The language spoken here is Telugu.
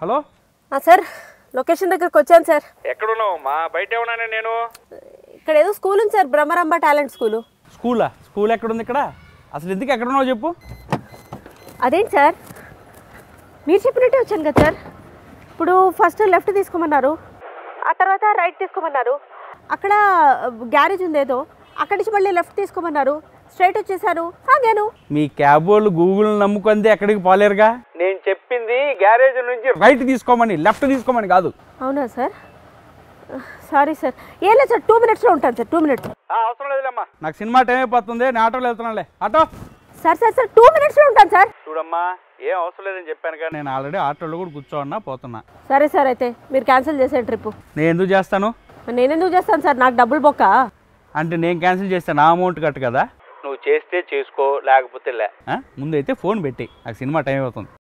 హలో ఆ, సార్ లొకేషన్ దగ్గరకు వచ్చాను సార్ ఎక్కడున్నావు మా బయట ఏమన్నా నేను ఇక్కడ ఏదో స్కూల్ ఉంది సార్ బ్రహ్మరంభ టాలెంట్ స్కూలు స్కూలా స్కూల్ ఎక్కడుంది ఇక్కడ అసలు ఎందుకు ఎక్కడున్నావు చెప్పు అదేంటి సార్ మీరు చెప్పినట్టే వచ్చాను కదా సార్ ఇప్పుడు ఫస్ట్ లెఫ్ట్ తీసుకోమన్నారు ఆ తర్వాత రైట్ తీసుకోమన్నారు అక్కడ గ్యారేజ్ ఉంది ఏదో అక్కడి నుంచి మళ్ళీ లెఫ్ట్ తీసుకోమన్నారు స్ట్రైట్ వచ్చేసాను ఆగాను మీ క్యాబ్ వాళ్ళు గూగుల్ నమ్ముకుంది ఎక్కడికి పోలేరుగా నేను చెప్పింది గ్యారేజ్ నుంచి రైట్ తీసుకోమని లెఫ్ట్ తీసుకోమని కాదు అవునా సార్ సారీ సార్ ఏం లేదు సార్ టూ మినిట్స్లో ఉంటాను సార్ టూ మినిట్స్ అవసరం లేదులేమ్మా నాకు సినిమా టైం అయిపోతుంది నేను ఆటోలో వెళ్తున్నానులే auto sir sir sir two మినిట్స్లో ఉంటాను సార్ చూడమ్మా ఏం అవసరం లేదని చెప్పాను కానీ నేను ఆల్రెడీ ఆటోలో కూడా కూర్చోన్నా పోతున్నా సరే సార్ అయితే మీరు క్యాన్సిల్ చేసే ట్రిప్ నేను ఎందుకు చేస్తాను నేను ఎందుకు చేస్తాను సార్ నాకు డబ్బులు బొక్క అంటే నేను క్యాన్సిల్ చేస్తే నా అమౌంట్ కట్టు కదా నువ్వు చేస్తే చేసుకో లేకపోతే లే ఆ? ముందైతే ఫోన్ పెట్టి నాకు సినిమా టైం అవుతుంది